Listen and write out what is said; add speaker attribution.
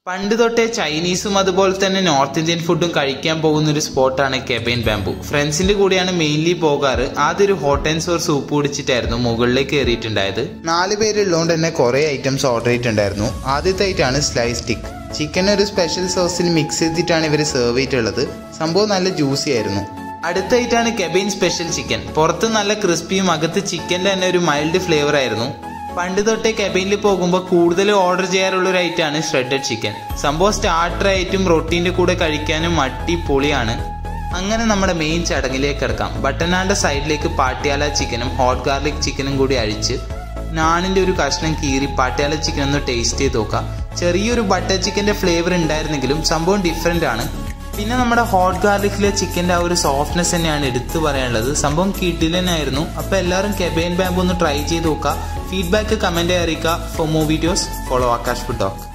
Speaker 1: പണ്ട് തൊട്ടേ ചൈനീസും അതുപോലെ തന്നെ നോർത്ത് ഇന്ത്യൻ ഫുഡും കഴിക്കാൻ പോകുന്ന ഒരു സ്പോട്ടാണ് കെബൈൻ ബാംബു ഫ്രണ്ട്സിന്റെ കൂടെയാണ് മെയിൻലി പോകാറ് ആദ്യം ഒരു ഹോട്ട് ആൻഡ് സോർ സൂപ്പ് കുടിച്ചിട്ടായിരുന്നു മുകളിലേക്ക് കയറിയിട്ടുണ്ടായത് നാല് പേരുള്ളതുകൊണ്ട് തന്നെ കുറെ ഐറ്റംസ് ഓർഡർ ചെയ്തിട്ടുണ്ടായിരുന്നു ആദ്യത്തെ ഐറ്റാണ് സ്ലൈസ് സ്റ്റിക്ക് ചിക്കൻ ഒരു സ്പെഷ്യൽ സോസിൽ മിക്സ് ചെയ്തിട്ടാണ് ഇവർ സെർവ് ചെയ്തിട്ടുള്ളത് സംഭവം നല്ല ജ്യൂസി ആയിരുന്നു അടുത്ത ഐറ്റാണ് കെബൈൻ സ്പെഷ്യൽ ചിക്കൻ പുറത്ത് നല്ല ക്രിസ്പിയും അകത്ത് ചിക്കൻ്റെ തന്നെ ഒരു മൈൽഡ് ഫ്ലേവർ ആയിരുന്നു പണ്ട് തൊട്ടേ കെബൈനിൽ പോകുമ്പോൾ കൂടുതൽ ഓർഡർ ചെയ്യാറുള്ള ഒരു ഐറ്റാണ് ഷ്രെഡഡ് ചിക്കൻ സംഭവം സ്റ്റാർട്ടർ ആയിട്ടും റൊട്ടീൻ്റെ കൂടെ കഴിക്കാനും അടിപൊളിയാണ് അങ്ങനെ നമ്മുടെ മെയിൻ ചടങ്ങിലേക്ക് കിടക്കാം ബട്ടനാന്റെ സൈഡിലേക്ക് പാട്ടിയാല ചിക്കനും ഹോട്ട് ഗാർലിക് ചിക്കനും കൂടി അഴിച്ച് നാണിന്റെ ഒരു കഷ്ണം കീറി പാട്ടിയാല ചിക്കൻ ഒന്ന് ടേസ്റ്റ് ചെയ്ത് നോക്കാം ചെറിയൊരു ബട്ടർ ചിക്കന്റെ ഫ്ലേവർ ഉണ്ടായിരുന്നെങ്കിലും സംഭവം ഡിഫറെന്റ് ആണ് പിന്നെ നമ്മുടെ ഹോട്ട് ഗാർലിക്കിലെ ചിക്കൻ്റെ ആ ഒരു സോഫ്റ്റ്നെസ് തന്നെയാണ് എടുത്തു പറയാനുള്ളത് സംഭവം കിഡിലനായിരുന്നു അപ്പോൾ എല്ലാവരും കെബൈൻ ബാമ്പ് ഒന്ന് ട്രൈ ചെയ്ത് നോക്കുക ഫീഡ്ബാക്ക് കമൻറ്റ് അറിയിക്കുക for more videos follow Akash food talk